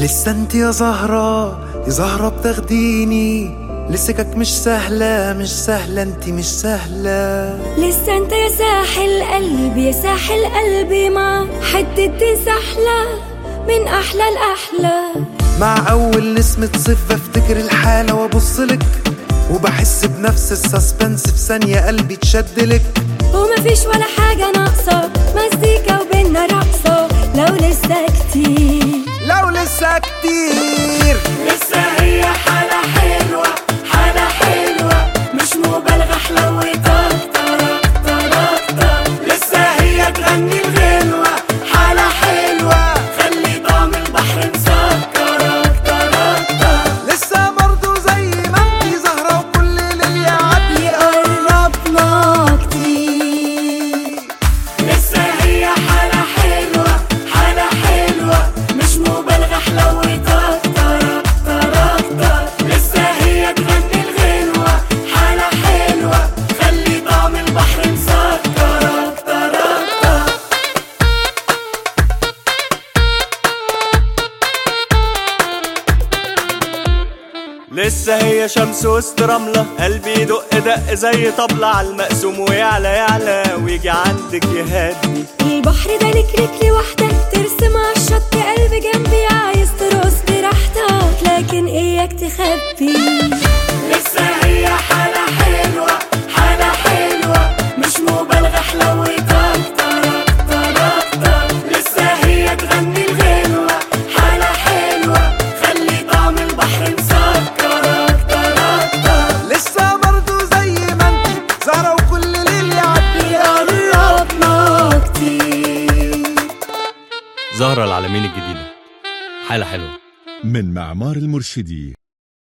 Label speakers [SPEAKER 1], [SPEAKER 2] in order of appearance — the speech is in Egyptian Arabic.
[SPEAKER 1] لسه انت يا زهرة يا زهرة بتاخديني لسكك مش سهلة مش سهلة انت مش سهلة
[SPEAKER 2] لسه انت يا ساحل قلبي يا ساحل قلبي مع حتة سحلة من أحلى الأحلى
[SPEAKER 1] مع أول نسمة صيف بفتكر الحالة وأبصلك وبحس بنفس السسبنس في ثانية قلبي اتشدلك
[SPEAKER 2] ومفيش ولا حاجة ناقصة مزيكا وبينا رقصة لو لسه كتير
[SPEAKER 1] لو لسه كتير
[SPEAKER 2] لسه هي حالة حلوة حالة حلوة مش مبالغة حلوتها اكتر اكتر اكتر
[SPEAKER 1] لسه هي تغني الغنوة حالة حلوة
[SPEAKER 2] خلي طعم البحر مسكر اكتر اكتر
[SPEAKER 1] لسه برضو زي ما انتي زهرة وكل ليل يعدي
[SPEAKER 2] يقربنا كتير لسه هي حالة حلوة حالة حلوة مش مبالغة حلوتها اكتر اكتر اكتر لسه هي تغني الغنوة حالة حلوة خلي طعم البحر مسكر اكتر اكتر
[SPEAKER 3] لسه هي شمس وسط رملة قلبي يدق دق زي طبلة على المقسوم ويعلى يعلى ويجي عندك يهدي
[SPEAKER 2] البحر ده لك رجلي وحدك ترسم على الشط قلبي جنبي عايز ترقص براحتك لكن اياك تخبي لسه هي حالة حلوة حالة حلوة مش مبالغة حلوتها اكتر اكتر اكتر لسه هي تغني الغنوة حالة حلوة خلي طعم البحر مسكر اكتر اكتر
[SPEAKER 1] لسه برضو زي ما انتي زهرة وكل ليل يعدي
[SPEAKER 2] يقربنا كتير
[SPEAKER 4] زهرة العالمين الجديدة حالة حلوة
[SPEAKER 5] من معمار المرشدي